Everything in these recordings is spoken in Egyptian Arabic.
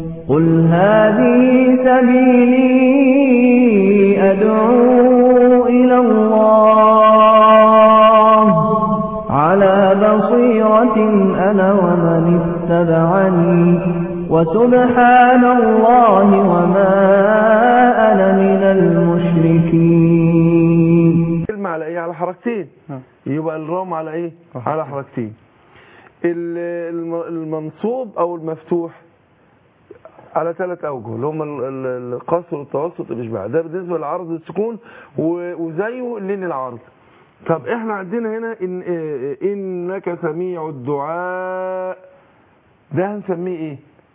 قل هذه سبيلي أدعو إلى الله على بصيرة أنا ومن اتبعني وسبحان الله وما أنا من المشركين كلمة على ايه على حركتين نعم. يبقى الرام على ايه آه. على حركتين ال- الم- المنصوب او المفتوح على ثلاث اوجه اللي هم ال- ال- القصر والتوسط والاشباع ده بالنسبه للعرض السكون و- وزيه لين العرض طب احنا عندنا هنا إن إيه- انك سميع الدعاء ده هنسميه ايه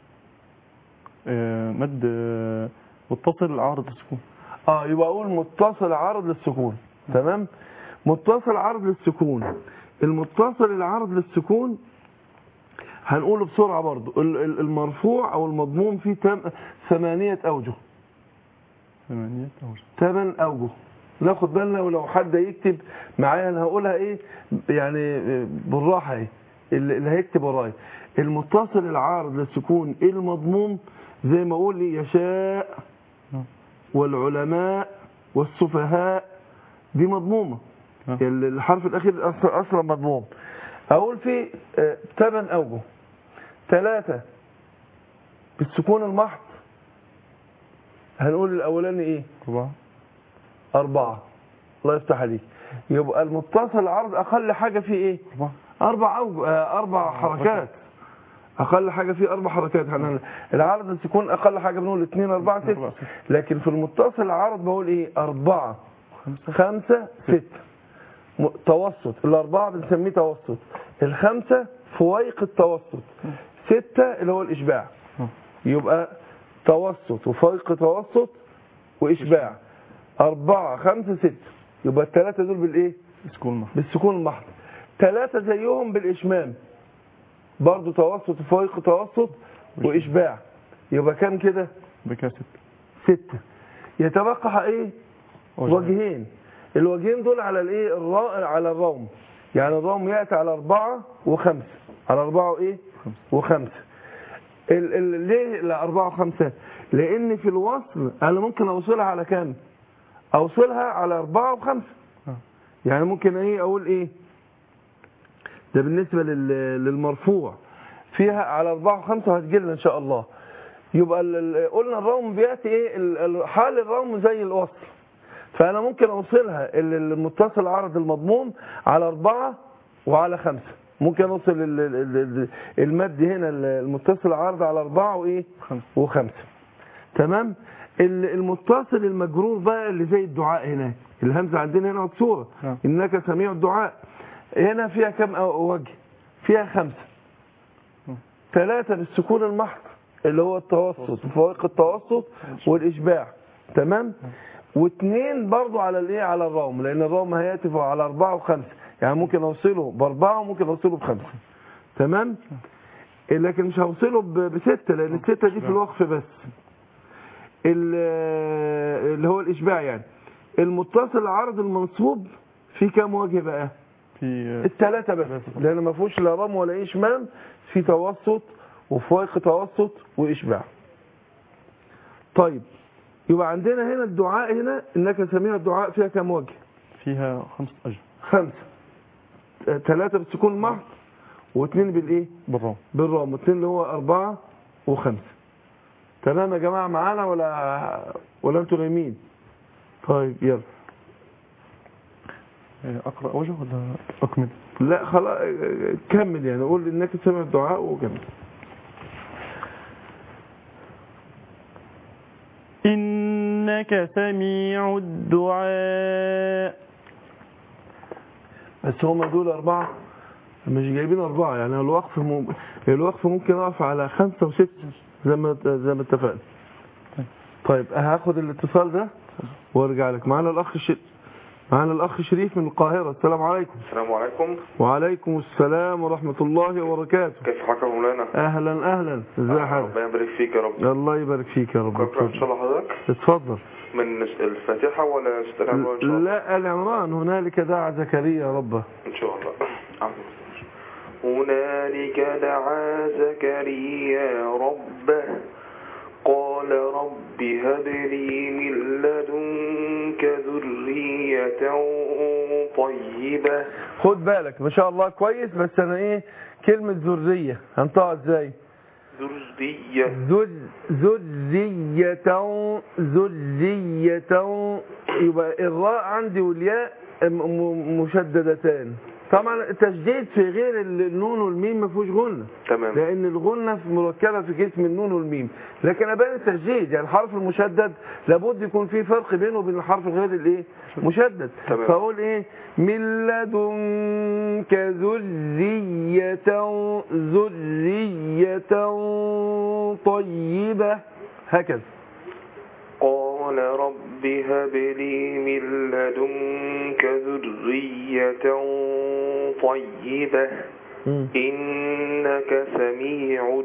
آه، مد آه، متصل عارض السكون اه يبقى اقول متصل عرض للسكون تمام متصل عرض للسكون المتصل العرض للسكون هنقوله بسرعة برضو ال- ال- المرفوع او المضموم فيه تم ثمانية اوجه ثمانية أوجه ثمان اوجه ناخد بالنا ولو حد يكتب معايا انا هقولها ايه يعني بالراحة ايه اللي اللي هيكتب ورايا المتصل العارض للسكون المضموم زي ما اقول لي يشاء نعم. والعلماء والسفهاء دي مضمومة نعم. ال- الحرف الأخير أصلا أصلا مضموم أقول في آه، ثمان أوجه ثلاثة بالسكون المحض هنقول الأولاني إيه أربعة أربعة الله يفتح عليك يبقى المتصل العرض أقل حاجة فيه إيه أربعة أربع أوجه آه، أربع حركات أقل حاجة فيه أربع حركات احنا العرض السكون أقل حاجة بنقول اثنين أربعة أربعة ستة ستة. لكن في المتصل العرض بقول إيه أربعة خمسة خمسة ستة م- توسط الأربعة بنسميه توسط الخمسة فويق التوسط ستة اللي هو الإشباع نعم. يبقى توسط وفويق توسط وإشباع أربعة خمسة ستة يبقى الثلاثة دول بالإيه؟ سكون محض بالسكون المحض ثلاثة زيهم بالإشمام برضو توسط وفويق توسط وإشباع يبقى كام كده؟ بكده ستة ستة يتبقى إيه؟ وجه. وجهين الوجهين دول على الايه الرا... على الروم يعني الروم ياتي على أربعة وخمسة على أربعة وإيه خمسة. وخمسة ال... ال... ليه لا أربعة وخمسة لأن في الوصل أنا ممكن أوصلها على كام أوصلها على أربعة وخمسة آه. يعني ممكن إيه أقول إيه ده بالنسبة لل... للمرفوع فيها على أربعة وخمسة وهتجي لنا إن شاء الله يبقى ال... ال- قلنا الروم بياتي إيه ال- ال- حال الروم زي الوصل فأنا ممكن أوصلها ال- المتصل العرض المضموم على أربعة وعلى خمسة ممكن أوصل ال- ال- ال- المد هنا ال- المتصل العرض على أربعة وإيه خمسة وخمسة تمام ال- المتصل المجرور بقى اللي زي الدعاء هنا الهمزة عندنا هنا مكسورة نعم. إنك سميع الدعاء هنا فيها كم أو- وجه فيها خمسة نعم. ثلاثة بالسكون المحض اللي هو التوسط وفوائق التوسط والإشباع تمام واثنين برضو على الايه على الروم لان الروم هياتي على أربعة وخمسة يعني ممكن اوصله بأربعة وممكن اوصله بخمسة تمام لكن مش هوصله ب- بستة لان الستة دي في الوقف بس ال- اللي هو الإشباع يعني المتصل العرض المنصوب في كام وجه بقى في آه، الثلاثة بس لأن ما فيهوش لا رم ولا إشمام في توسط وفوق توسط وإشباع طيب يبقى عندنا هنا الدعاء هنا إنك سميع الدعاء فيها كام وجه فيها خمسة أجل خمسة ثلاثة بالسكون المحض واثنين بالإيه بالروم بالرام واثنين اللي هو أربعة وخمسة تمام يا جماعة معانا ولا ولا أنتوا نايمين طيب يلا آه، أقرأ وجه ولا أكمل لا خلاص كمل يعني قول انك سمع الدعاء وكمل إنك سميع الدعاء بس هم دول أربعة مش جايبين أربعة يعني الوقف مم... الوقف ممكن أقف على خمسة وستة زي ما زي ما اتفقنا طيب هاخد الاتصال ده وارجع لك معانا الأخ ش... معانا الأخ شريف من القاهرة السلام عليكم السلام عليكم وعليكم السلام ورحمة الله وبركاته كيف حالك يا مولانا أهلا أهلا ازي حالك ربنا يبارك فيك يا رب الله يبارك فيك يا رب اقرا ان شاء الله حضرتك اتفضل من الفاتحه ولا ستة عمران ان شاء الله لا العمران هنالك دعا زكريا ربه ان شاء الله هنالك دعا زكريا ربه قال رب هب لي من لدنك ذرية طيبة خد بالك ما شاء الله كويس بس انا ايه كلمة ذرية هنطقها ازاي ذرية ذر- ذرية ذرية يبقى الراء عندي والياء م- م- مشددتان طبعا التشديد في غير النون والميم ما فيهوش غنة تمام لان الغنة في- مركبة في جسم النون والميم لكن ابان التشديد يعني الحرف المشدد لابد يكون في فرق بينه وبين الحرف الغير الايه مشدد تمام. فاقول ايه من لدنك ذرية ذرية طيبة هكذا قال رب هب لي من لدنك ذرية طيبة إنك سميع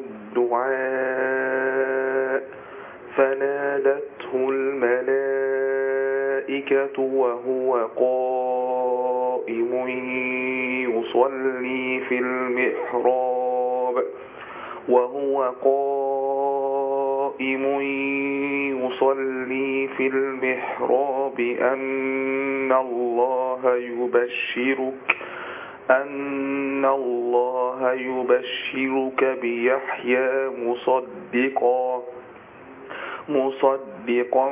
الدعاء فنادته الملائكة وهو قائم يصلي في المحراب وهو قائم يصلي في المحراب أن الله يبشرك أن الله يبشرك بيحيى مصدقا مصدقا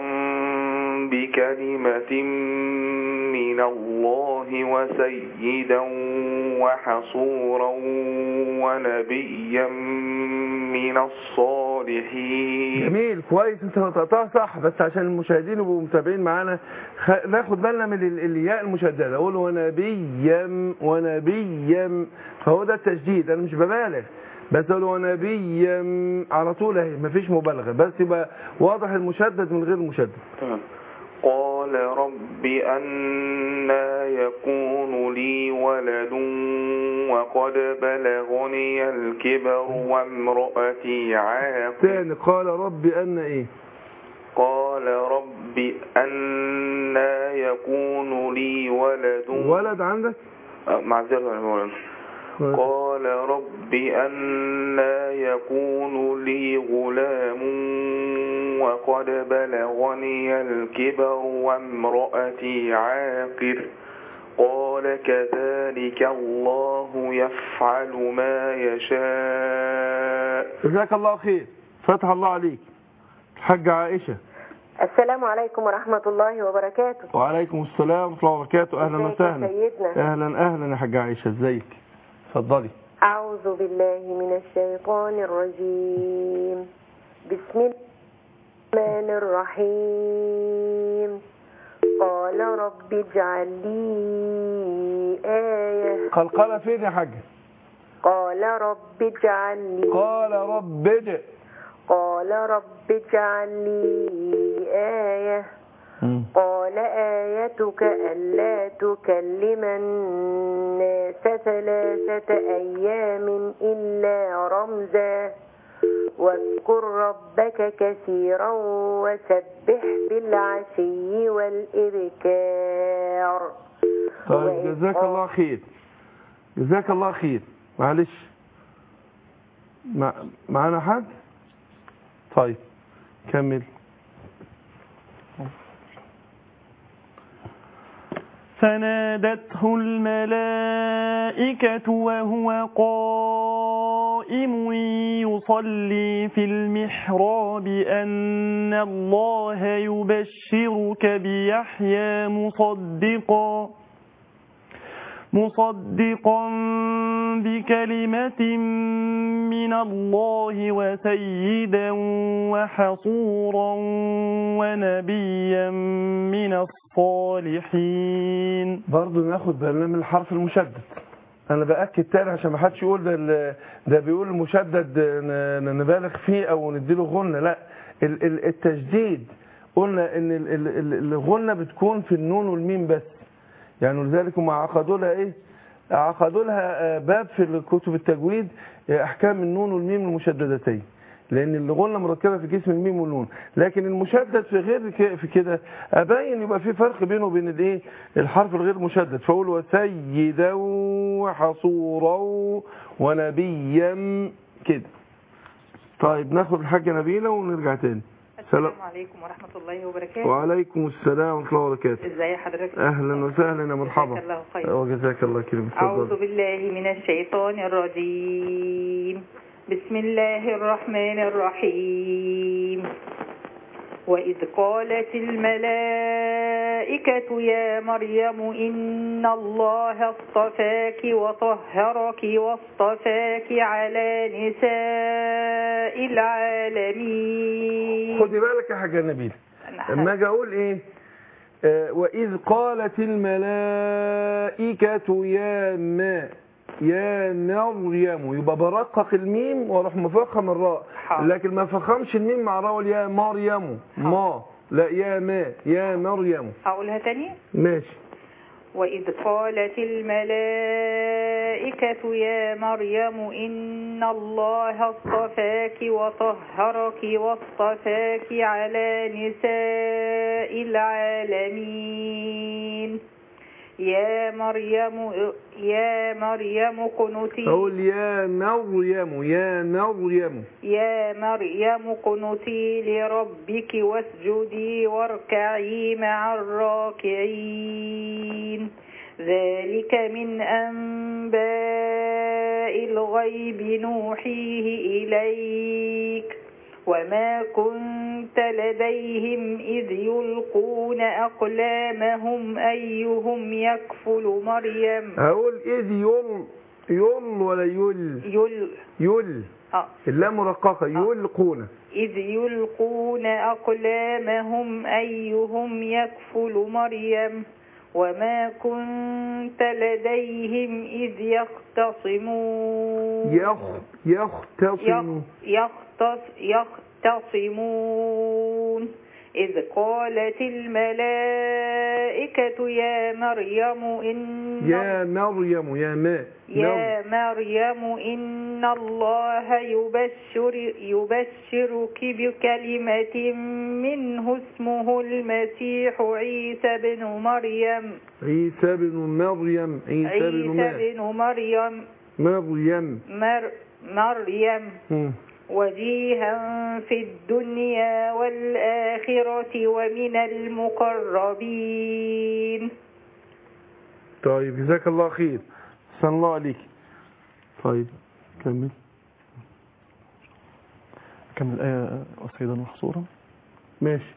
بكلمة من الله وسيدا وحصورا ونبيا من الصالحين جميل كويس انت نطقتها صح بس عشان المشاهدين يبقوا متابعين معانا خ... ناخد بالنا من ال- الياء المشدده اقول ونبيا ونبيا فهو ده التشديد انا مش ببالغ بس اقول ونبيا على طول اهي مفيش مبالغه بس يبقى واضح المشدد من غير المشدد تمام. قال رب أنا يكون لي ولد وقد بلغني الكبر وامرأتي عاقر تاني قال رب ان ايه قال رب أنا يكون لي ولد ولد عندك آه، معذرة يا مولانا قال رب أنا يكون لي غلام وقد بلغني الكبر وامرأتي عاقر قال كذلك الله يفعل ما يشاء جزاك الله خير فتح الله عليك الحاجة عائشة السلام عليكم ورحمة الله وبركاته وعليكم السلام ورحمة الله وبركاته أهلا ازيك يا وسهلا سيدنا أهلا أهلا يا حاجة عائشة ازيك اتفضلي أعوذ بالله من الشيطان الرجيم بسم الله الرحمن الرحيم قال رب اجعل لي آية قلقلة فين يا حاجة قال رب اجعل لي قال رب ادع قال رب اجعل لي آية قال آيتك ألا تكلم الناس ثلاثة أيام إلا رمزا واذكر ربك كثيرا وسبح بالعشي والإبكار طيب جزاك الله خير جزاك الله خير معلش مع... معانا حد طيب كمل فنادته الملائكة وهو قائم يصلي في المحراب أن الله يبشرك بيحيى مصدقا مصدقا بكلمة من الله وسيدا وحصورا ونبيا من الصالحين برضه ناخد بالنا من الحرف المشدد انا باكد تاني عشان ما حدش يقول ده ال- ده بيقول المشدد ن- نبالغ فيه او نديله غنه لا ال- ال- التشديد قلنا ان ال- ال- ال- الغنه بتكون في النون والميم بس يعني ولذلك هم عقدوا لها ايه عقدوا لها آه، باب في كتب التجويد آه، احكام النون والميم المشددتين لان الغنه مركبه في جسم الميم والنون لكن المشدد في غير ك- في كده ابين يبقى في فرق بينه وبين الايه الحرف الغير مشدد فاقول وسيدا وحصورا ونبيا كده طيب ناخد الحاجه نبيله ونرجع تاني سلام السلام عليكم ورحمة الله وبركاته وعليكم السلام ورحمة الله وبركاته ازاي حضرتك أهلا وسهلا يا مرحبا جزاك الله خير. وجزاك الله خير أعوذ اتفضل بالله من الشيطان الرجيم بسم الله الرحمن الرحيم وإذ قالت الملائكة يا مريم إن الله اصطفاك وطهرك واصطفاك على نساء العالمين خدي بالك يا حاجة نبيل لما اجي اقول ايه آه، واذ قالت الملائكة يا ما يا مريم يبقى برقق الميم واروح مفخم الراء حاضر. لكن ما فخمش الميم مع الراء يا مريم ما لا يا ما يا مريم أقولها تاني ماشي وإذ قالت الملائكة يا مريم إن الله اصطفاك وطهرك واصطفاك على نساء العالمين يا مريم يا مريم قنتي اقول يا مريم يا مريم يا مريم قنتي لربك واسجدي واركعي مع الراكعين ذلك من أنباء الغيب نوحيه إليك وما كنت لديهم إذ يلقون أقلامهم أيهم يكفل مريم هقول اذ يل يل ولا يل يل يل آه. اللام مرققة يلقون إذ يلقون أقلامهم أيهم يكفل مريم وما كنت لديهم إذ يختصمون يخ يختصم يخ- يختص يختصمون إذ قالت الملائكة يا مريم إن يا مريم يا ماء يا مريم إن الله يبشر يبشرك بكلمة منه اسمه المسيح عيسى بن مريم عيسى بن مريم عيسى بن عيسى ماء بن مريم مريم مر مريم مم. وجيها في الدنيا والآخرة ومن المقربين طيب جزاك الله خير صلى الله عليك طيب كمل كمل الآية وسيدا محصورا ماشي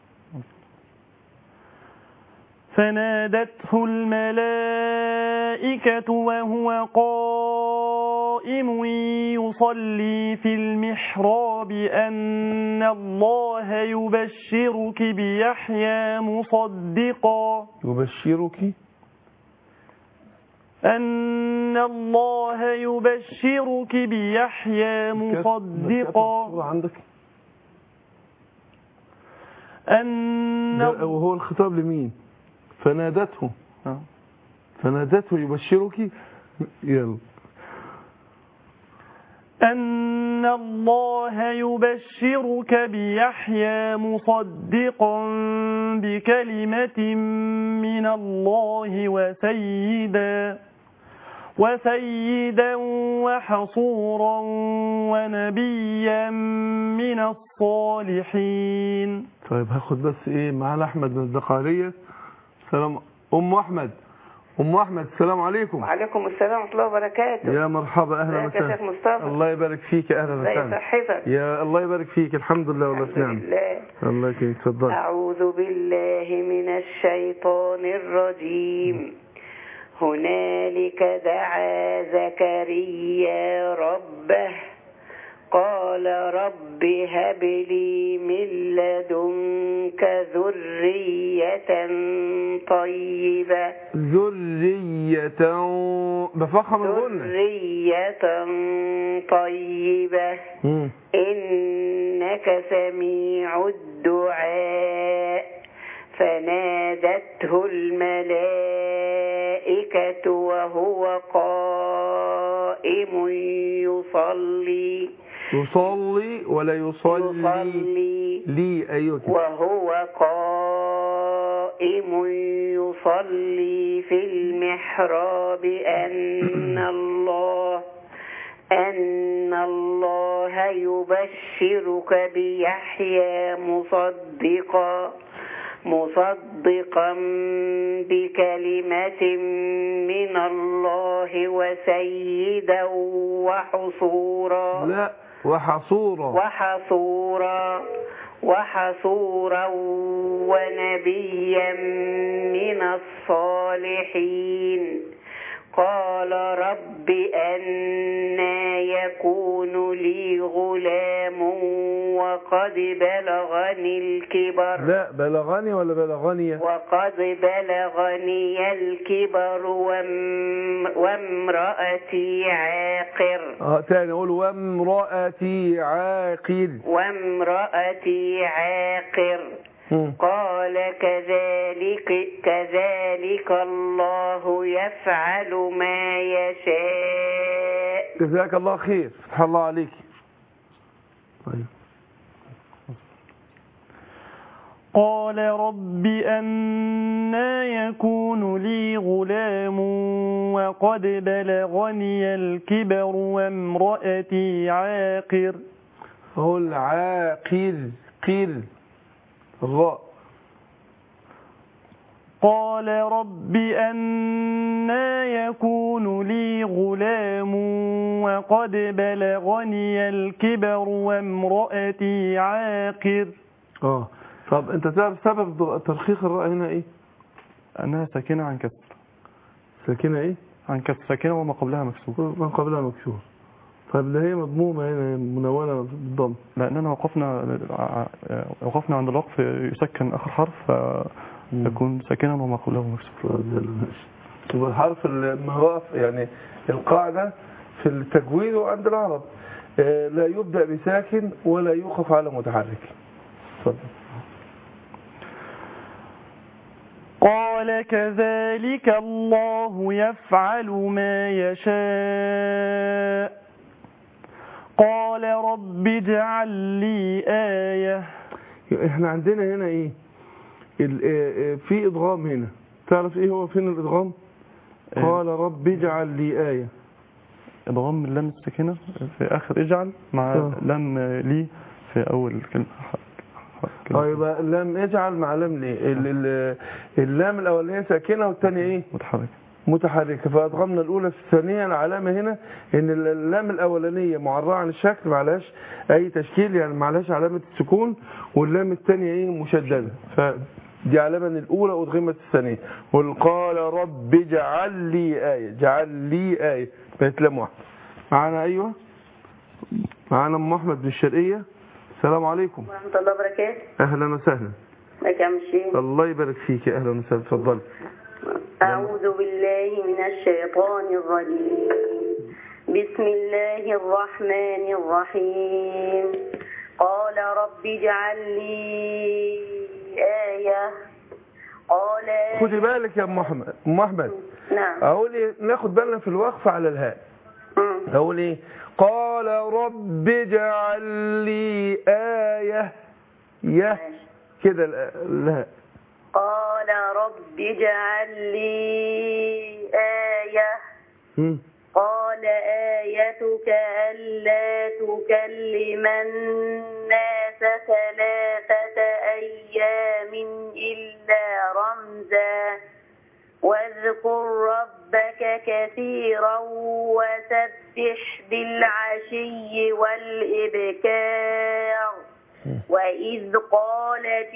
فنادته الملائكة وهو قائم يصلي في المحراب أن الله يبشرك بيحيى مصدقا يبشرك أن الله يبشرك بيحيى مصدقا عندك أن ده- وهو الخطاب لمين فنادته آه. فنادته يبشرك يلا أن الله يبشرك بيحيى مصدقا بكلمة من الله وسيدا وسيدا وحصورا ونبيا من الصالحين طيب هاخد بس ايه معانا احمد من الدقهلية سلام ام احمد ام احمد السلام عليكم وعليكم السلام ورحمة الله وبركاته يا مرحبا اهلا ازيك يا شيخ وسهلا مصطفى الله يبارك فيك اهلا ازي وسهلا صحتك يا الله يبارك فيك الحمد لله والله الحمد نعم لله الله يكرمك اتفضل أعوذ بالله من الشيطان الرجيم هنالك دعا زكريا ربه قال رب هب لي من لدنك ذرية طيبة ذرية بفخم الغنة ذرية طيبة مم. إنك سميع الدعاء فنادته الملائكة وهو قائم يصلي يصلي ولا يصلي يصلي لي ايوه كده وهو قائم يصلي في المحراب أن الله أن الله يبشرك بيحيى مصدقا مصدقا بكلمة من الله وسيدا وحصورا لا وحصورا وحصورا وحصورا ونبيا من الصالحين قال رب أنا يكون لي غلام وقد بلغني الكبر لا بلغني ولا بلغني وقد بلغني الكبر وام وامرأتي عاقر اه تاني اقول وامرأتي عاقر وامرأتي عاقر مم. قال كذلك كذلك الله يفعل ما يشاء جزاك الله خير فتح الله عليك طيب قال رب أنا يكون لي غلام وقد بلغني الكبر وامرأتي عاقر اقول عاقر قيل الراء قال رب أنا يكون لي غلام وقد بلغني الكبر وامرأتي عاقر اه طب انت تعرف سبب ترخيص الراء هنا ايه أنها ساكنة عن كسر ساكنه ايه عن كسر ساكنة وما قبلها مكسور ما قبلها مكسور طيب ده هي مضمومه هنا منونه بالضم لأننا وقفنا وقفنا عند الوقف يسكن آخر حرف فيكون ساكنا وما قبله مكسور يبقى الحرف لما وقف يعني القاعده في التجويد وعند العرب آه، لا يبدا بساكن ولا يوقف على متحرك اتفضل قال كذلك الله يفعل ما يشاء قال رب اجعل لي آية احنا عندنا هنا ايه ال- آه، آه، في ادغام هنا تعرف ايه هو فين الادغام إيه. قال رب اجعل لي آية ادغام اللام الساكنة في آخر اجعل مع آه. لام لي في أول كلمة اه يبقى لام اجعل مع لام ليه ال- ال- اللام الاولانيه ساكنه والثانيه ايه متحرك متحركه فادغمنا الاولى في الثانيه العلامه هنا ان اللام الاولانيه معرضه عن الشكل معلهاش اي تشكيل يعني معلهاش علامه السكون واللام الثانيه ايه مشدده فدي علامه ان الاولى ادغمت الثانيه قل قال رب اجعل لي ايه جعل لي ايه بقت لام واحده معانا ايوه معانا ام احمد من الشرقيه السلام عليكم ورحمة الله وبركاته اهلا وسهلا لك يا عم الشيخ الله يبارك فيك يا اهلا وسهلا اتفضلي أعوذ بالله من الشيطان الرجيم بسم الله الرحمن الرحيم قال رب اجعل لي آية قال خدي بالك يا ام احمد ام احمد نعم اقول ايه ناخد بالنا في الوقف على الهاء مم. اقول ايه قال رب اجعل لي آية يا كده ال- الهاء قال رب اجعل لي آية مم. قال آيتك ألا تكلم الناس ثلاثة أيام إلا رمزا واذكر ربك كثيرا وسبح بالعشي والإبكار وإذ قالت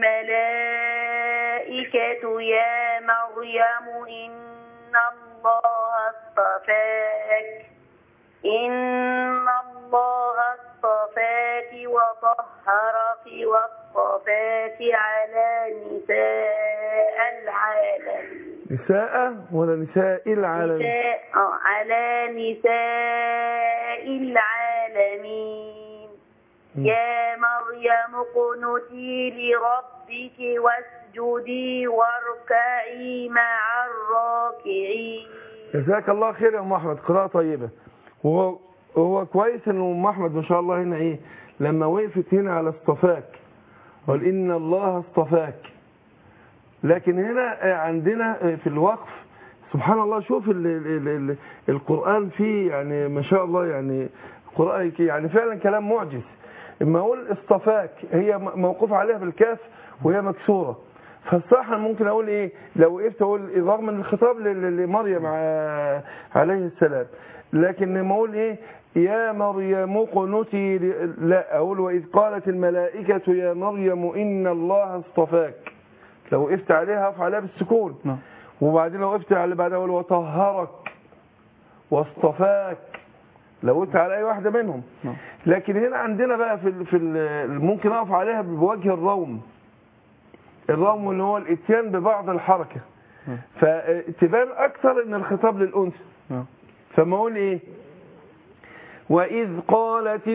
الملائكة يا مريم إن الله اصطفاك إن الله اصطفاك وطهرك واصطفاك على نساء العالمين نساء ولا نساء العالم نساء آه، على نساء العالمين يا مريم اقنتي لربك واسجدي واركعي مع الراكعين جزاك الله خير يا ام احمد قراءة طيبة وهو هو كويس ان ام احمد ما شاء الله هنا ايه لما وقفت هنا على اصطفاك قال ان الله اصطفاك لكن هنا عندنا في الوقف سبحان الله شوف ال ال ال القرآن فيه يعني ما شاء الله يعني القرآن يعني فعلا كلام معجز اما اقول اصطفاك هي م- موقوف عليها بالكاف وهي مكسورة فالصح أنا ممكن اقول ايه لو وقفت اقول رغم ان الخطاب ل- ل- لمريم ع- عليه السلام لكن لما اقول ايه يا مريم اقنتي ل- لا اقول واذ قالت الملائكة يا مريم ان الله اصطفاك لو وقفت عليها اقف عليها بالسكون نعم وبعدين لو وقفت على اللي بعدها اقول وطهرك واصطفاك لو وقفت على اي واحده منهم نعم. لكن هنا عندنا بقى في ال في ال ممكن اقف عليها بوجه الروم الروم اللي هو الاتيان ببعض الحركه نعم. فتبان اكثر ان الخطاب للانثى نعم فما اقول ايه وإذ قالت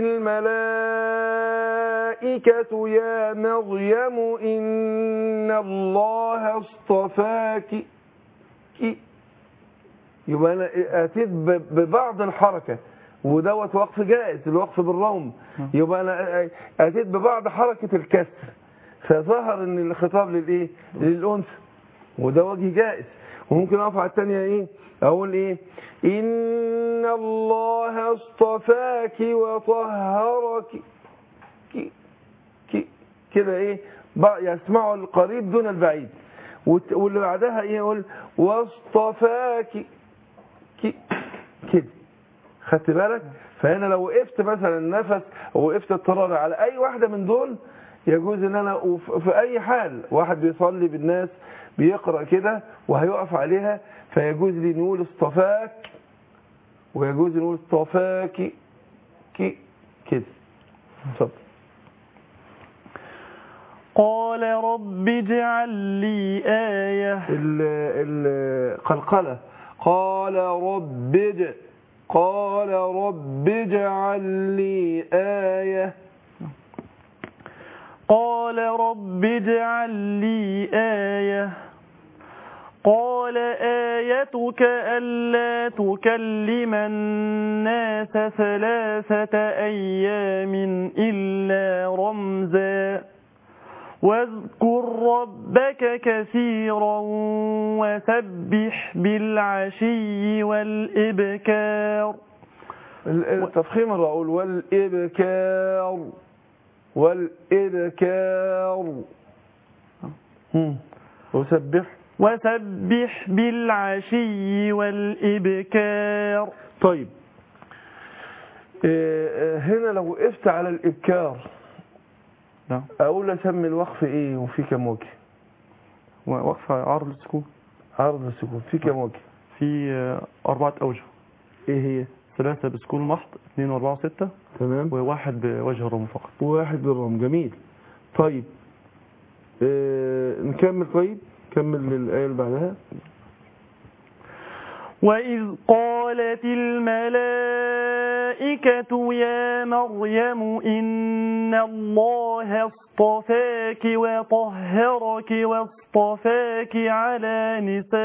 الملائكة يا مريم إن الله اصطفاك كي. يبقى أنا أتيت ب- ببعض الحركة ودوت وقف جائز الوقف بالروم نعم. يبقى أنا أتيت ببعض حركة الكسر فظهر ان الخطاب للايه للانثى وده وجه جائز وممكن اقف على الثانيه ايه اقول ايه ان الله اصطفاك وطهرك كي- كي- كده ايه بقى يسمعوا القريب دون البعيد والت- واللي بعدها ايه يقول واصطفاك كي- كده خدت بالك فهنا لو وقفت مثلا نفس او وقفت اضطراري على اي واحده من دول يجوز ان انا وف- في اي حال واحد بيصلي بالناس بيقرا كده وهيقف عليها فيجوز لي نقول اصطفاك ويجوز نقول اصطفاك كي كده اتفضل قال رب اجعل لي آية ال- القلقلة قال رب اج- قال رب اجعل لي آية قال رب اجعل لي آية قال آيتك ألا تكلم الناس ثلاثة أيام إلا رمزا واذكر ربك كثيرا وسبح بالعشي والإبكار ال- التفخيم الرؤول والإبكار والإبكار هم. وسبح وسبح بالعشي والإبكار طيب آه، آه، هنا لو وقفت على الإبكار نعم أقول أسمي الوقف إيه وفي كم وجه وقفة عرض السكون عرض السكون في كم وجه في آه، أربعة أوجه إيه هي ثلاثة بسكون محض اثنين وأربعة وستة تمام وواحد بوجه الرم فقط واحد بالرم جميل طيب آه نكمل طيب كمل الآية اللي بعدها وإذ قالت الملائكة يا مريم إن الله اصطفاك وطهرك واصطفاك على نساء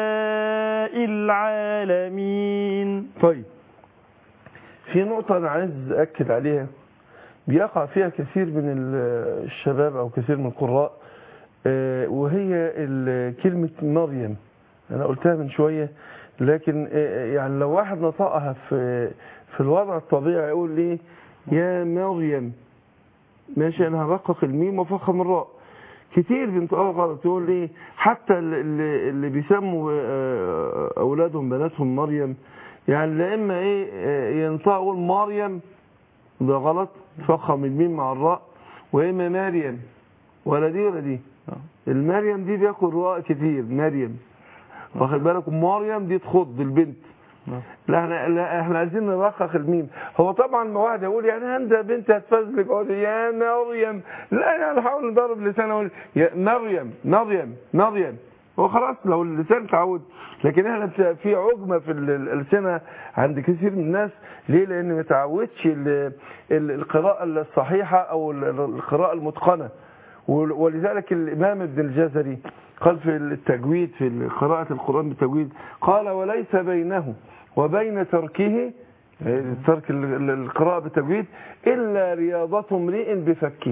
العالمين طيب في نقطة أنا عايز أكد عليها بيقع فيها كثير من ال- الشباب أو كثير من القراء آه، وهي ال- كلمة مريم أنا قلتها من شوية لكن آه، يعني لو واحد نطقها في في الوضع الطبيعي يقول لي يا مريم ماشي أنا هرقق الميم وفخم الراء كتير بينطقوها غلط يقول لي حتى اللي, اللي بيسموا آه، أولادهم بناتهم مريم يعني لا إما إيه آه، ينطقوا يقول مريم ده غلط فخم الميم مع الراء وإما مريم ولا دي ولا دي المريم دي بياكل راء كتير مريم واخد بالك مريم دي تخض البنت نعم. لا احنا لا احنا عايزين نرقق الميم هو طبعا ما واحد يقول يعني انت بنت هتفزلك اقول يا مريم لا يعني هحاول نضرب لساني اقول يا مريم مريم مريم هو خلاص لو اللسان تعود لكن احنا بت- في عجمه في ال- الالسنه عند كثير من الناس ليه لان ما تعودش ال- ال- القراءه الصحيحه او ال- القراءه المتقنه ول- ولذلك الامام ابن الجزري قال في التجويد في قراءه القران بالتجويد قال وليس بينه وبين تركه ترك ال- ال- القراءه بالتجويد الا رياضه امرئ بفكه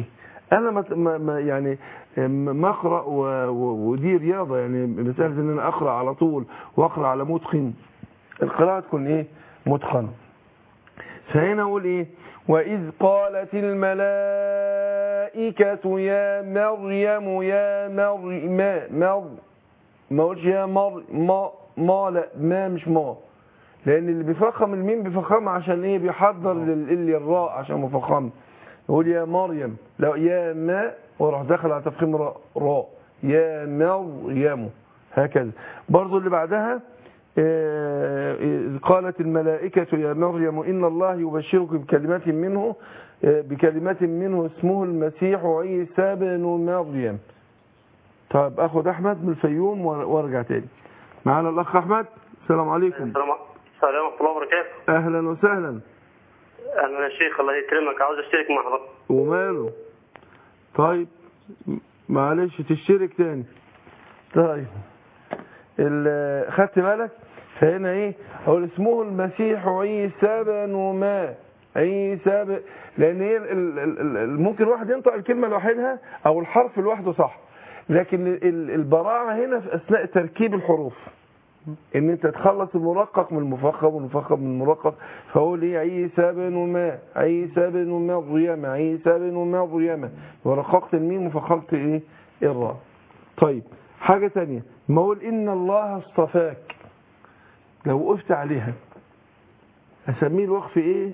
انا ما ما- ما يعني ما اقرا و- و- ودي رياضه يعني مساله ان انا اقرا على طول واقرا على متقن القراءه تكون ايه متقن فهنا اقول ايه واذ قالت الملائكه يا مريم يا مريم ما مر ما اقولش يا مر ما ما لا ما مش ما لان اللي بيفخم الميم بيفخمها عشان ايه بيحضر لل الراء عشان مفخم يقول يا مريم لا يا ما وراح داخل على تفخيم راء راء يا مريم هكذا برضو اللي بعدها آه، إذ قالت الملائكة يا مريم إن الله يبشرك بكلمات منه آه، بكلمات منه اسمه المسيح عيسى بن مريم طيب اخد احمد من الفيوم وار- وارجع تاني معانا الاخ احمد السلام عليكم السلام السلام ورحمة الله وبركاته اهلا وسهلا أنا الشيخ الله يكرمك عاوز أشترك مع حضرتك وماله طيب م- معلش تشترك تاني طيب ال- خدت بالك فهنا ايه اقول اسمه المسيح عيسى بن ما عيسى ب... لان ايه ال- ال- ال- ال- ممكن واحد ينطق الكلمه لوحدها او الحرف لوحده صح لكن ال- ال- البراعه هنا في اثناء تركيب الحروف ان انت تخلص المرقق من المفخم والمفخم من المرقق فاقول ايه عيسى بن ما عيسى بن مريم عيسى بن مريم ورققت الميم وفخمت ايه الراء طيب حاجه تانية ما اقول ان الله اصطفاك لو وقفت عليها اسميه الوقف ايه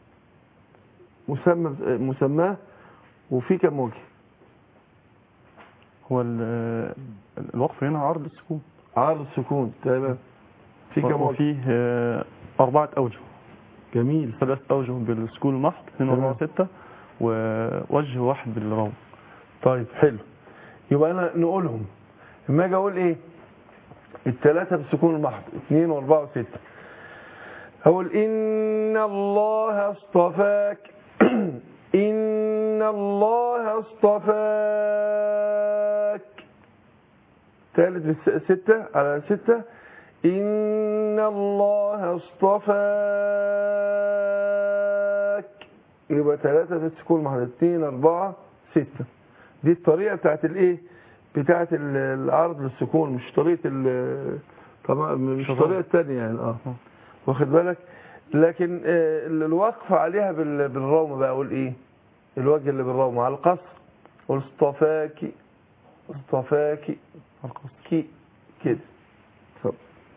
مسمى مسماه وفي كم وجه هو ال- الوقف هنا عرض السكون عرض السكون تمام في كم وجه وفيه آه، أربعة أوجه جميل ثلاث أوجه بالسكون المحض اثنين وأربعة ستة ووجه واحد بالروم طيب حلو يبقى انا نقولهم لما اجي اقول ايه الثلاثه بالسكون المحض اثنين واربعه وسته اقول ان الله اصطفاك ان الله اصطفاك ثالث بالس- ستة على ستة إن الله اصطفاك يبقى ثلاثة في السكون المحض اثنين أربعة ستة دي الطريقة بتاعت الايه بتاعت ال- العرض للسكون مش طريقة ال طبعا مش شغال. الطريقة الثانية يعني اه واخد بالك لكن آه، الوقف عليها بال- بالروم بقى اقول ايه الوجه اللي بالروم على القصر قول اصطفاكي اصطفاكي كي كده اتفضل.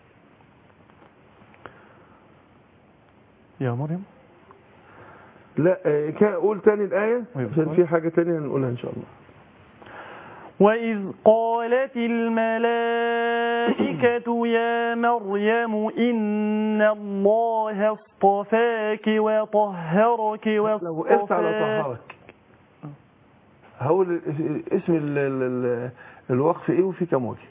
يا مريم لا آه، كان قول تاني الآية أيوة. عشان في حاجة تانية هنقولها إن شاء الله وإذ قالت الملائكة يا مريم إن الله اصطفاك وطهرك لو وقفت على واصطفاك طهرك هقول ال- اسم ال- ال- ال- الوقف ايه وفي كم وجه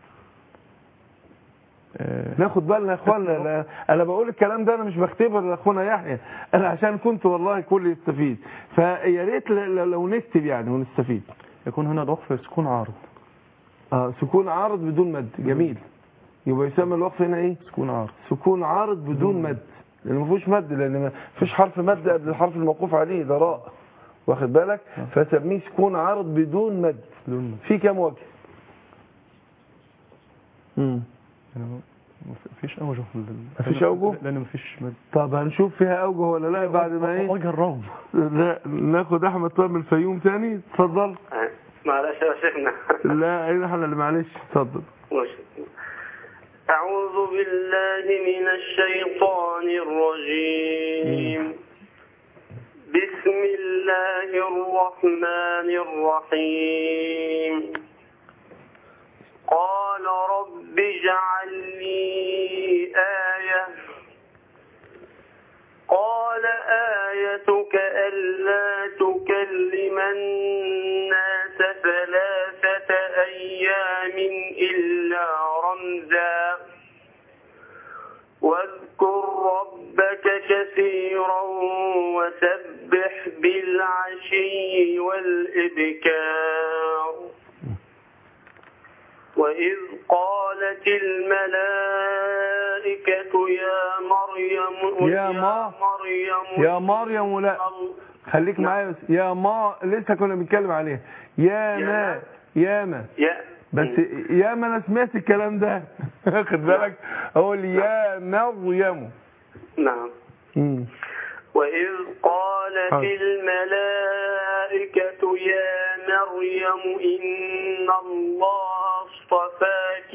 آه، ناخد بالنا يا اخوانا انا انا بقول الكلام ده انا مش بختبر لاخونا يحيى انا عشان كنت والله كل يستفيد فيا ريت ل- ل- لو نكتب يعني ونستفيد يكون هنا الوقف سكون عارض اه سكون عارض بدون مد جميل يبقى يسمى الوقف هنا ايه سكون عارض سكون عارض بدون مد لان ما فيهوش مد لان ما فيش حرف مد قبل الحرف الموقوف عليه ده راء واخد بالك فسميه سكون عارض بدون مد بدون مد. في كم وجه امم يعني مفيش أوجه لل- مفيش أوجه؟ لأن مفيش مد طب هنشوف فيها اوجه ولا لا بعد ما ايه وجه الروم لا ناخد احمد طيب من الفيوم تاني اتفضل معلش يا شيخنا لا ايه احنا اللي معلش اتفضل ماشي. أعوذ بالله من الشيطان الرجيم بسم الله الرحمن الرحيم قال رب اجعل لي آية قال آيتك ألا تكلم الناس ثلاثة أيام إلا رمزا واذكر ربك كثيرا وسبح بالعشي والإبكار وإذ قالت الملائكة يا مريم يا ما- مريم يا مريم لا خليك معايا بس يا ما لسه كنا بنتكلم عليها يا يا ما ما. يا ما يا بس يا ما انا سمعت الكلام ده خد بالك اقول يا مريم نعم مم. وإذ قالت حاضر. الملائكة يا مريم إن الله اصطفاك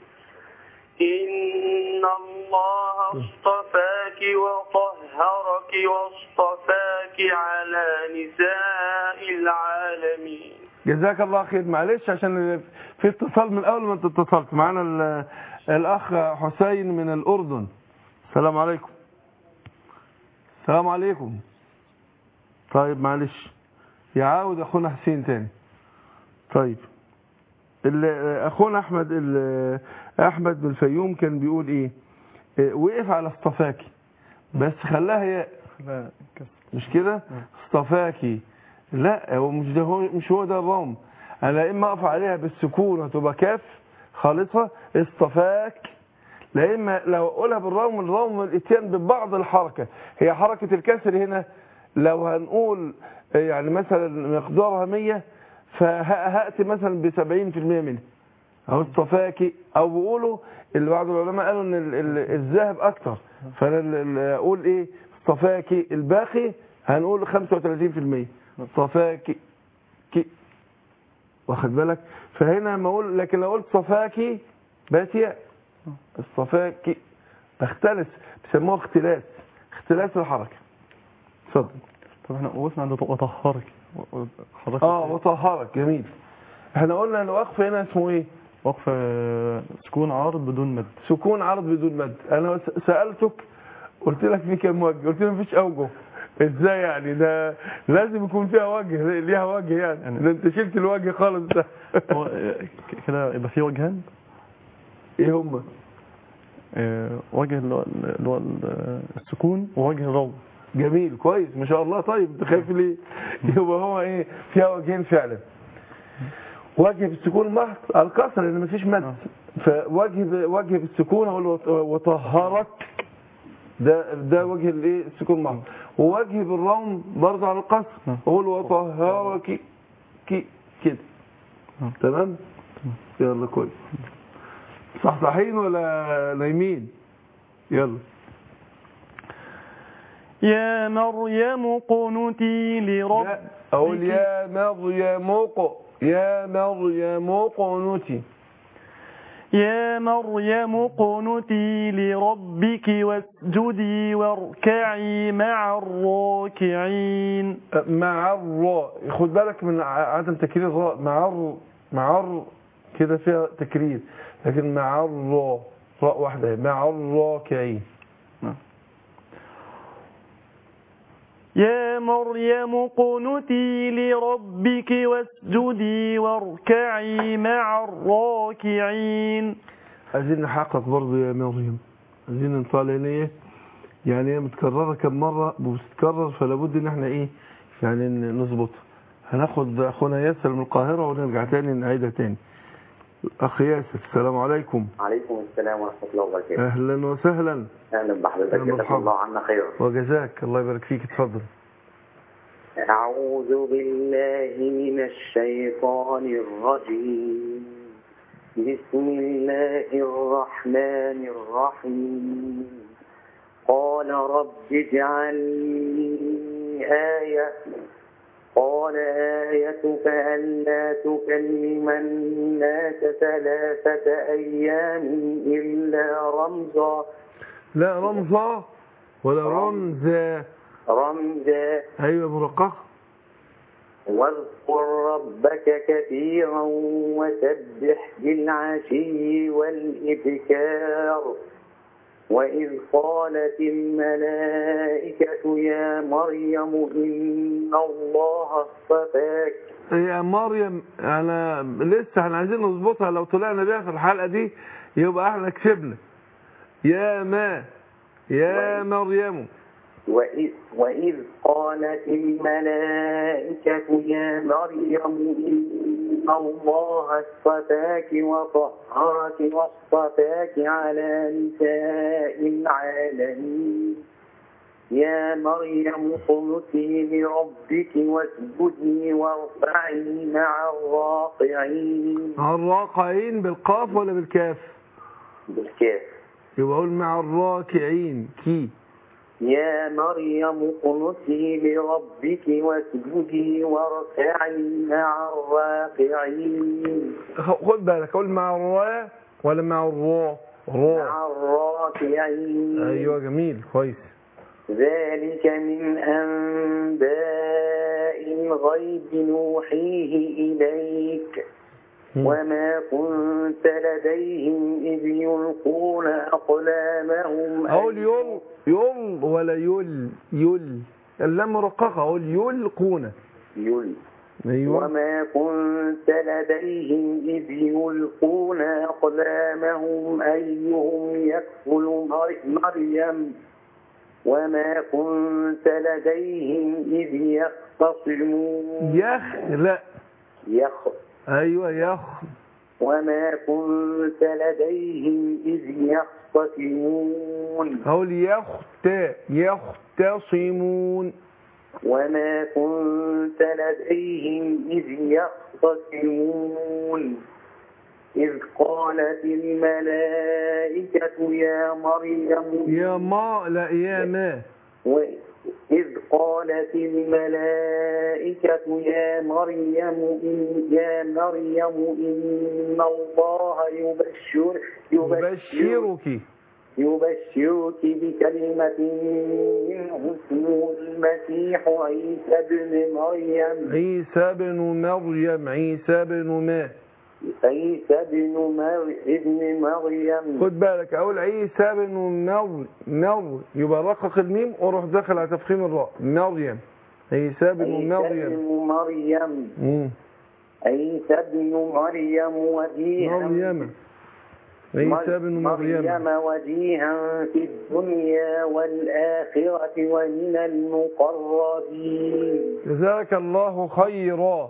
إن الله اصطفاك وطهرك واصطفاك على نساء العالمين جزاك الله خير معلش عشان في اتصال من اول ما انت اتصلت معانا ال- الاخ حسين من الاردن السلام عليكم السلام عليكم طيب معلش يعاود اخونا حسين تاني طيب ال- اخونا احمد ال- احمد من الفيوم كان بيقول ايه إيه، وقف على اصطفاكي بس خلاها ياء لا كسر مش كده اصطفاكي لا هو مش ده هو مش هو ده الروم انا اما اقف عليها بالسكون هتبقى كاف خالصه اصطفاك لا اما لو اقولها بالروم الروم الاتيان ببعض الحركه هي حركه الكسر هنا لو هنقول يعني مثلا مقدارها 100 فهاتي مثلا ب 70% منها او اصطفاكي او بيقولوا اللي بعض العلماء قالوا ان ال- ال- الذهب اكتر فانا ال- ال- اقول ايه اصطفاكي الباقي هنقول 35% اصطفاكي كي واخد بالك فهنا لما اقول لكن لو قلت صفاكي بس ياء اصطفاكي بختلس بيسموها اختلاس اختلاس الحركه اتفضل طب احنا وقفنا عند وطهرك و- و- حضرتك اه وطهرك جميل احنا قلنا الوقف هنا اسمه ايه وقف آه، سكون عارض بدون مد سكون عرض بدون مد انا س- سالتك قلت لك في كام وجه قلت لي مفيش اوجه ازاي يعني ده لازم يكون فيها وجه ليها وجه يعني ده انت شلت الوجه خالص ده هو آه، ك- كده يبقى في وجهان ايه هما آه، وجه اللي هو اللي هو ال- السكون ووجه الروم جميل كويس ما شاء الله طيب انت خايف ليه يبقى هو ايه فيها وجهين فعلا وجه بالسكون محض على الكسر لان مفيش مد فوجه ب- وجه بالسكون اقول وط- وطهرك ده ده وجه الايه السكون محض ووجه بالروم برضه على القصر اقول وطهرك كي كده تمام يلا كويس صحصحين ولا نايمين يلا يا مريم قنتي لرب لا اقول يا مريم ق يا مريم قنتي يا مريم قنتي لربك واسجدي واركعي مع الراكعين مع الراء خد بالك من ع- عدم تكرير الراء مع الر مع الر كده فيها تكرير لكن مع الراء راء واحده مع الراكعين يا مريم قنتي لربك واسجدي واركعي مع الراكعين عايزين نحقق برضه يا مريم عايزين نطلع لان ايه يعني هي متكرره كم مره وبتتكرر فلا بد ان احنا ايه يعني ن- نظبطها هناخد اخونا ياسر من القاهره ونرجع تاني نعيدها تاني اخ ياسر السلام عليكم عليكم السلام ورحمة الله وبركاته اهلا وسهلا أهلا بحضرتك أهلا جزاك مرحبا. الله عنا خيرا وجزاك الله يبارك فيك اتفضل أعوذ بالله من الشيطان الرجيم بسم الله الرحمن الرحيم قال رب اجعل لي آية قال آيتك ألا تكلم الناس ثلاثة أيام إلا رمزا لا رمزة ولا رمزة رمزا ايوه مرققه واذكر ربك كثيرا وسبح بالعشي والإبكار وإذ قالت الملائكة يا مريم إن الله اصطفاك يا مريم انا لسه احنا عايزين نظبطها لو طلعنا بيها في الحلقه دي يبقى احنا كسبنا يا ما يا مريم وإذ, وإذ قالت الملائكة يا مريم إن الله اصطفاك وطهرك واصطفاك على نساء العالمين يا مريم اقنتي لربك واسجدي وارفعي مع الراقعين الراقعين بالقاف ولا بالكاف بالكاف يبقى اقول مع الراكعين كي يا مريم اقنتي لربك واسجدي واركعي مع الراكعين خد بالك اقول مع الراء ولا مع الراء راء مع الراكعين ايوه جميل كويس ذلك من أنباء الغيب نوحيه إليك مم. وما كنت لديهم إذ يلقون أقلامهم اقول يل يل ولا يل يل اللام مرققه اقول يلقون يل ايوه وما كنت لديهم إذ يلقون أقلامهم أيهم يكفل مر- مريم وما كنت لديهم إذ يختصمون يخ لا يخ ايوه يخ وما كنت لديهم إذ يختصمون اقول يخت يختصمون وما كنت لديهم إذ يختصمون إذ قالت الملائكة يا مريم يا ما لا يا ما وإذ قالت الملائكة يا مريم إن يا مريم إن الله يبشر يبشر يبشرك يبشرك بكلمة منه اسمه المسيح عيسى ابن مريم عيسى بن مريم عيسى بن ما عيسى ابن مر- ابن مريم خد بالك اقول عيسى بن مر مر يبقى رقق الميم واروح داخل على تفخيم الراء مريم عيسى بن عيسى مريم ابن مريم مم. عيسى ابن مريم وجيها مريم عيسى بن مريم مريم وجيها في الدنيا والآخرة ومن المقربين جزاك الله خيرا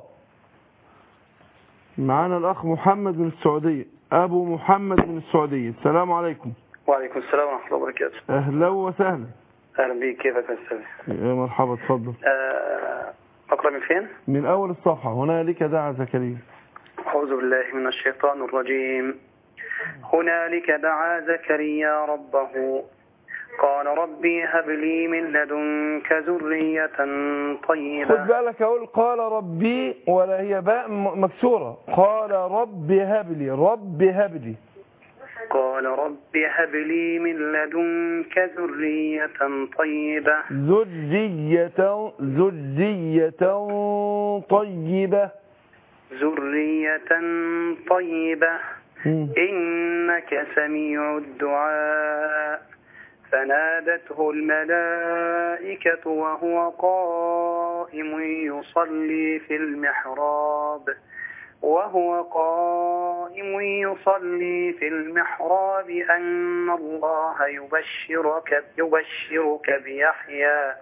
معانا الأخ محمد من السعودية أبو محمد من السعودية السلام عليكم وعليكم السلام ورحمة الله وبركاته أهلا وسهلا أهلا بك كيفك يا أستاذ يا مرحبا اتفضل آه، أقرأ من فين؟ من أول الصفحة هنالك دعا زكريا أعوذ بالله من الشيطان الرجيم هنالك دعا زكريا ربه قال ربي هب لي من لدنك ذرية خد طيبة بالك أقول قال ربي ولا هي باء م- مكسورة قال رب هب لي رب هب لي قال ربي هب لي من لدنك ذرية طيبة ذرية ذرية طيبة ذرية طيبة مم. إنك سميع الدعاء فنادته الملائكة وهو قائم يصلي في المحراب وهو قائم يصلي في المحراب أن الله يبشرك يبشرك بيحيى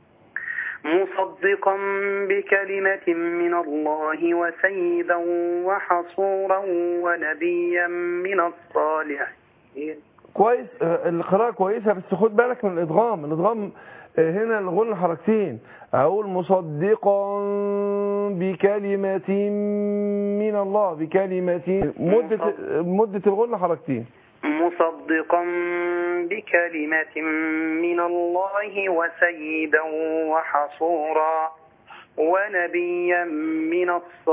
مصدقا بكلمة من الله وسيدا وحصورا ونبيا من الصالحين كويس آه، القراءة كويسة بس خد بالك من الإدغام الإدغام آه، هنا الغن حركتين أقول مصدقا بكلمة من الله بكلمة مدة مدة الغن حركتين مصدقا بكلمة من الله وسيدا وحصورا ونبيا من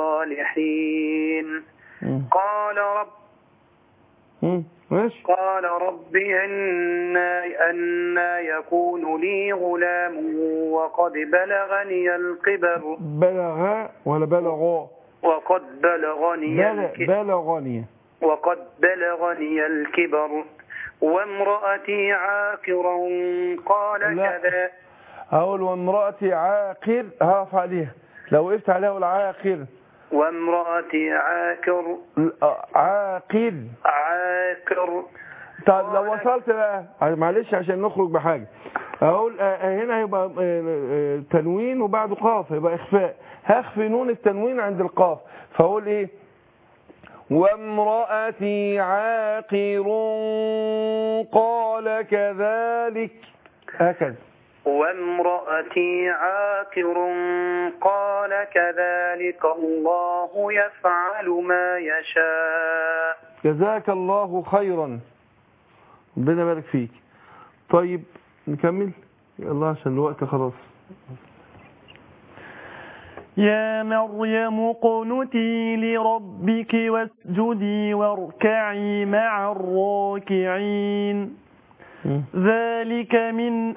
الصالحين مم. قال رب مم. ماشي قال رب أنا, أنا يكون لي غلام وقد بلغني الكبر بلغ ولا بلغ وقد بلغني بل- الك- بلغني وقد بلغني الكبر وامرأتي عاقرا قال لا. كذا أقول وامرأتي عاقر هقف عليها لو وقفت عليها أقول عاقر وامرأتي عاكر آه، عاقر عاكر طب لو وصلت بقى معلش عشان نخرج بحاجة اقول آه، هنا هيبقى آه، آه، تنوين وبعده قاف يبقى اخفاء هخفي نون التنوين عند القاف فاقول ايه وامرأتي عاقر قال كذلك هكذا وامرأتي عاقر قال كذلك الله يفعل ما يشاء جزاك الله خيرا ربنا يبارك فيك طيب نكمل يلا عشان الوقت خلاص يا مريم اقنتي لربك واسجدي واركعي مع الراكعين ذلك من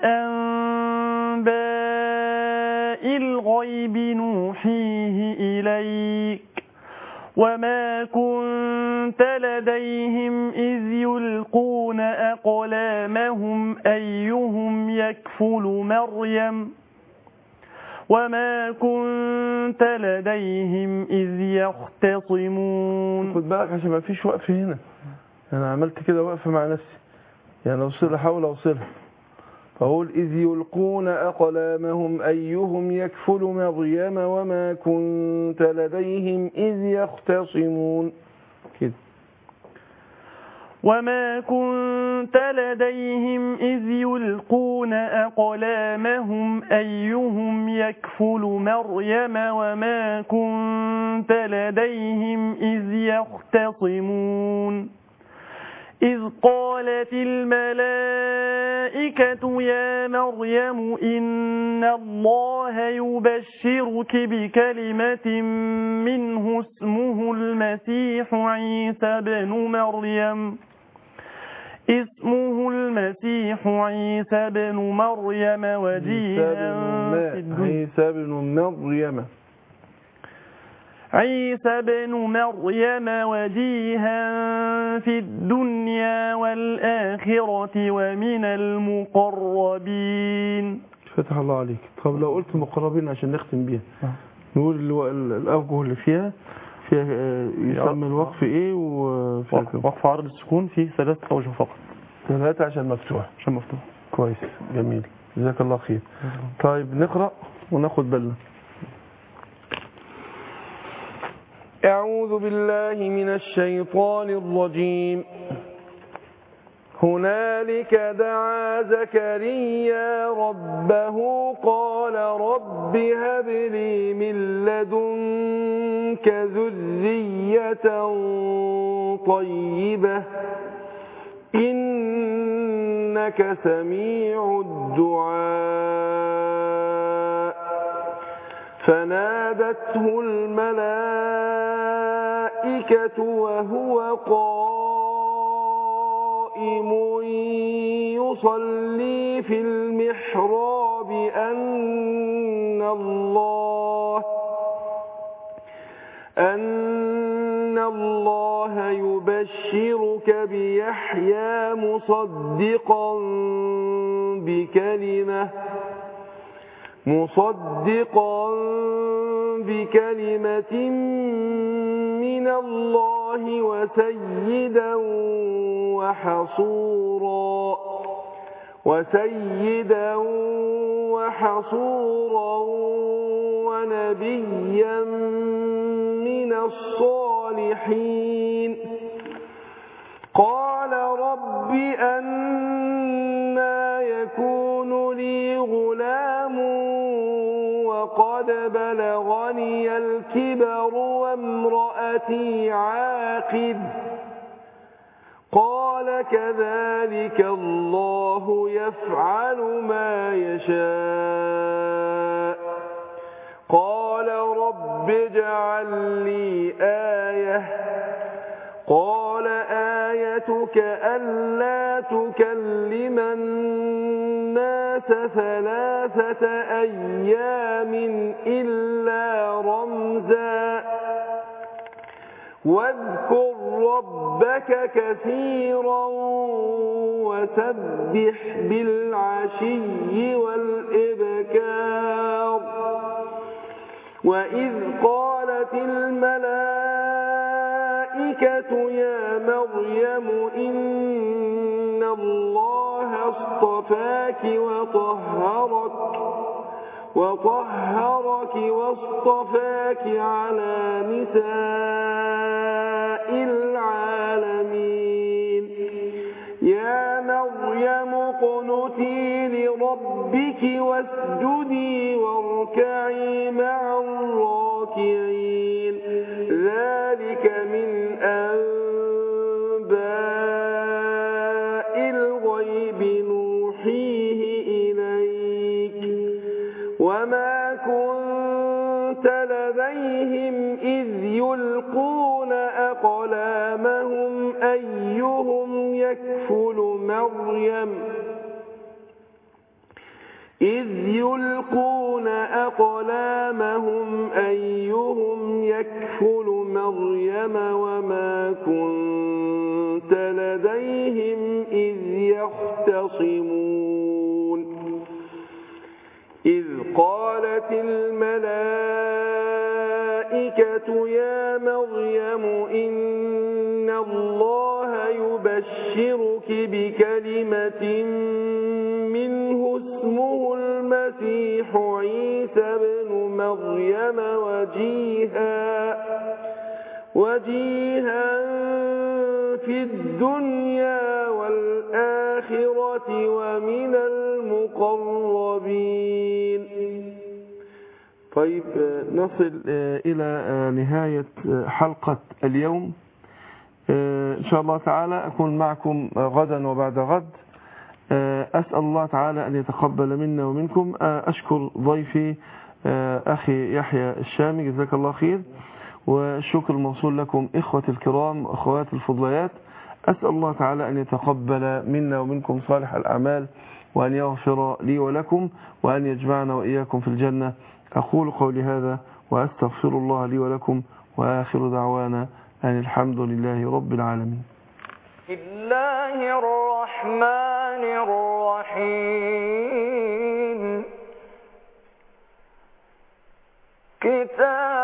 أنباء الغيب نوحيه إليك وما كنت لديهم إذ يلقون أقلامهم أيهم يكفل مريم وما كنت لديهم إذ يختصمون خد بالك عشان ما فيش وقف هنا انا عملت كده وقفه مع نفسي يعني اوصل احاول اوصلها فاقول اذ يلقون اقلامهم ايهم يكفل مريم وما كنت لديهم اذ يختصمون كده وما كنت لديهم إذ يلقون أقلامهم أيهم يكفل مريم وما كنت لديهم إذ يختصمون إذ قالت الملائكة يا مريم إن الله يبشرك بكلمة منه اسمه المسيح عيسى بن مريم اسمه المسيح عيسى بن مريم عيسى وجيها في بن الدنيا عيسى بن مريم عيسى بن مريم وجيها في الدنيا والآخرة ومن المقربين فتح الله عليك طب لو قلت مقربين عشان نختم بيها نقول اللي هو ال- الأوجه اللي فيها فيها آه، يسمى الوقف ايه وفيها وقف كم؟ وقف عرض السكون في ثلاث أوجه فقط ثلاثة عشان مفتوح عشان مفتوح كويس جميل جزاك الله خير طيب نقرأ وناخد بالنا أعوذ بالله من الشيطان الرجيم هنالك دعا زكريا ربه قال رب هب لي من لدنك ذرية طيبة إنك سميع الدعاء فنادته الملائكة وهو قائم يصلي في المحراب أن الله أن الله يبشرك بيحيى مصدقا بكلمة مصدقا بكلمة من الله وسيدا وحصورا وسيدا وحصورا ونبيا من الصالحين قال رب أنا يكون لي غلام وقد بلغني الكبر وامرأتي عاقب قال كذلك الله يفعل ما يشاء قال رب اجعل لي آية قال آيتك ألا تكلم الناس ثلاثة أيام إلا رمزا واذكر ربك كثيرا وسبح بالعشي والإبكار وإذ قالت الملائكة يا مريم إن الله اصطفاك وطهرك وطهرك واصطفاك على نساء العالمين يا مريم اقنتي لربك ربك واسجدي واركعي مع الراكعين ذلك من أنباء الغيب نوحيه إليك وما كنت لديهم إذ يلقون أقلامهم أيهم يكفل مريم إذ يلقون أقلامهم أيهم يكفل مريم وما كنت لديهم إذ يختصمون إذ قالت الملائكة يا مريم إن الله يبشرك بكلمة منه اسمه المسيح عيسى بن مريم وجيها وجيها في الدنيا والآخرة ومن المقربين طيب آه، نصل آه، إلى آه، نهاية آه، حلقة اليوم آه، إن شاء الله تعالى أكون معكم آه، غدا وبعد غد آه، أسأل الله تعالى أن يتقبل منا ومنكم آه، أشكر ضيفي آه، أخي يحيى الشامي جزاك الله خير والشكر الموصول لكم إخوة الكرام وأخوات الفضليات أسأل الله تعالى أن يتقبل منا ومنكم صالح الأعمال وأن يغفر لي ولكم وأن يجمعنا وإياكم في الجنة أقول قولي هذا وأستغفر الله لي ولكم وآخر دعوانا أن الحمد لله رب العالمين بسم الله الرحمن الرحيم كتاب